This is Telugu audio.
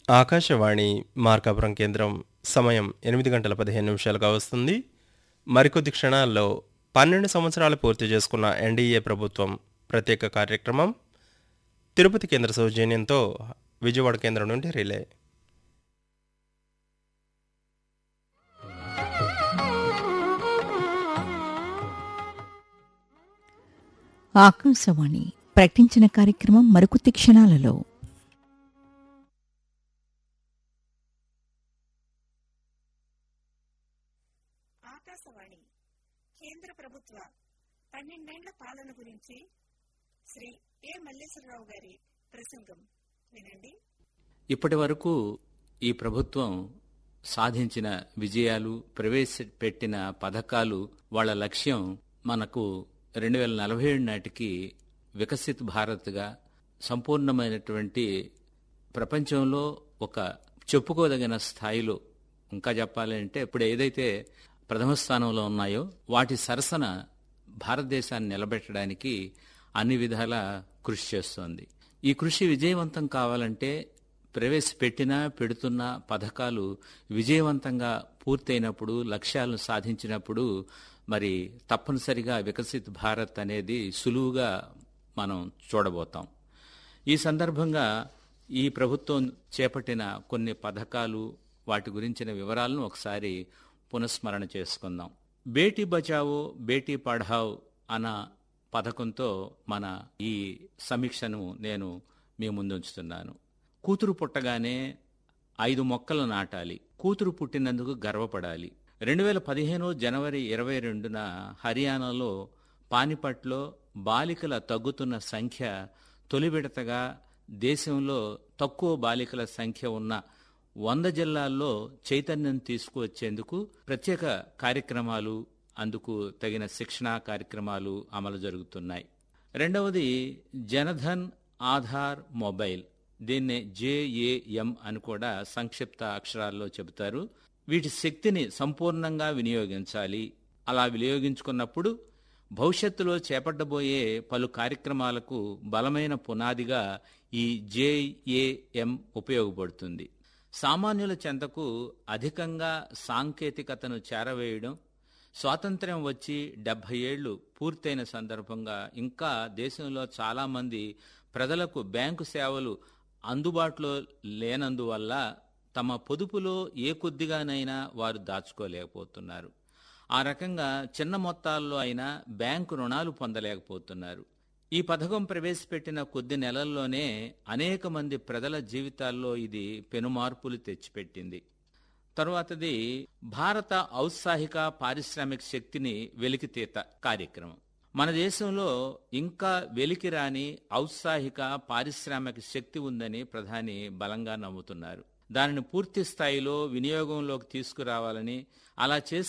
ఆకాశవాణి మార్కాపురం కేంద్రం సమయం ఎనిమిది గంటల పదిహేను నిమిషాలుగా వస్తుంది మరికొద్ది క్షణాల్లో పన్నెండు సంవత్సరాలు పూర్తి చేసుకున్న ఎన్డీఏ ప్రభుత్వం ప్రత్యేక కార్యక్రమం తిరుపతి కేంద్ర సౌజన్యంతో విజయవాడ కేంద్రం నుండి రిలే ఆకాశవాణి ప్రకటించిన కార్యక్రమం మరికొద్ది క్షణాలలో ఆకాశవాణి కేంద్ర ప్రభుత్వ పన్నెండేండ్ల పాలన గురించి శ్రీ ఏ మల్లేశ్వరరావు గారి ప్రసంగం వినండి ఇప్పటి వరకు ఈ ప్రభుత్వం సాధించిన విజయాలు ప్రవేశపెట్టిన పథకాలు వాళ్ళ లక్ష్యం మనకు రెండు వేల నలభై ఏడు నాటికి వికసిత్ భారత్గా సంపూర్ణమైనటువంటి ప్రపంచంలో ఒక చెప్పుకోదగిన స్థాయిలో ఇంకా చెప్పాలంటే ఇప్పుడు ఏదైతే ప్రథమ స్థానంలో ఉన్నాయో వాటి సరసన భారతదేశాన్ని నిలబెట్టడానికి అన్ని విధాల కృషి చేస్తోంది ఈ కృషి విజయవంతం కావాలంటే ప్రవేశపెట్టిన పెడుతున్న పథకాలు విజయవంతంగా పూర్తయినప్పుడు లక్ష్యాలను సాధించినప్పుడు మరి తప్పనిసరిగా వికసిత్ భారత్ అనేది సులువుగా మనం చూడబోతాం ఈ సందర్భంగా ఈ ప్రభుత్వం చేపట్టిన కొన్ని పథకాలు వాటి గురించిన వివరాలను ఒకసారి పునఃస్మరణ చేసుకుందాం బేటీ బచావో బేటీ పఢావ్ అన్న పథకంతో మన ఈ సమీక్షను నేను మీ ముందుంచుతున్నాను కూతురు పుట్టగానే ఐదు మొక్కలు నాటాలి కూతురు పుట్టినందుకు గర్వపడాలి రెండు వేల పదిహేను జనవరి ఇరవై రెండున హర్యానాలో పానిపట్లో బాలికల తగ్గుతున్న సంఖ్య తొలి విడతగా దేశంలో తక్కువ బాలికల సంఖ్య ఉన్న వంద జిల్లాల్లో చైతన్యం తీసుకువచ్చేందుకు ప్రత్యేక కార్యక్రమాలు అందుకు తగిన శిక్షణా కార్యక్రమాలు అమలు జరుగుతున్నాయి రెండవది జనధన్ ఆధార్ మొబైల్ దీన్నే జేఏఎం అని కూడా సంక్షిప్త అక్షరాల్లో చెబుతారు వీటి శక్తిని సంపూర్ణంగా వినియోగించాలి అలా వినియోగించుకున్నప్పుడు భవిష్యత్తులో చేపట్టబోయే పలు కార్యక్రమాలకు బలమైన పునాదిగా ఈ జేఏఎం ఉపయోగపడుతుంది సామాన్యుల చెంతకు అధికంగా సాంకేతికతను చేరవేయడం స్వాతంత్ర్యం వచ్చి డెబ్బై ఏళ్లు పూర్తయిన సందర్భంగా ఇంకా దేశంలో చాలామంది ప్రజలకు బ్యాంకు సేవలు అందుబాటులో లేనందువల్ల తమ పొదుపులో ఏ కొద్దిగానైనా వారు దాచుకోలేకపోతున్నారు ఆ రకంగా చిన్న మొత్తాల్లో అయినా బ్యాంకు రుణాలు పొందలేకపోతున్నారు ఈ పథకం ప్రవేశపెట్టిన కొద్ది నెలల్లోనే అనేక మంది ప్రజల జీవితాల్లో ఇది పెనుమార్పులు తెచ్చిపెట్టింది తరువాతది భారత ఔత్సాహిక పారిశ్రామిక శక్తిని వెలికితీత కార్యక్రమం మన దేశంలో ఇంకా వెలికి రాని ఔత్సాహిక పారిశ్రామిక శక్తి ఉందని ప్రధాని బలంగా నమ్ముతున్నారు దానిని పూర్తి స్థాయిలో వినియోగంలోకి తీసుకురావాలని అలా చేస్తే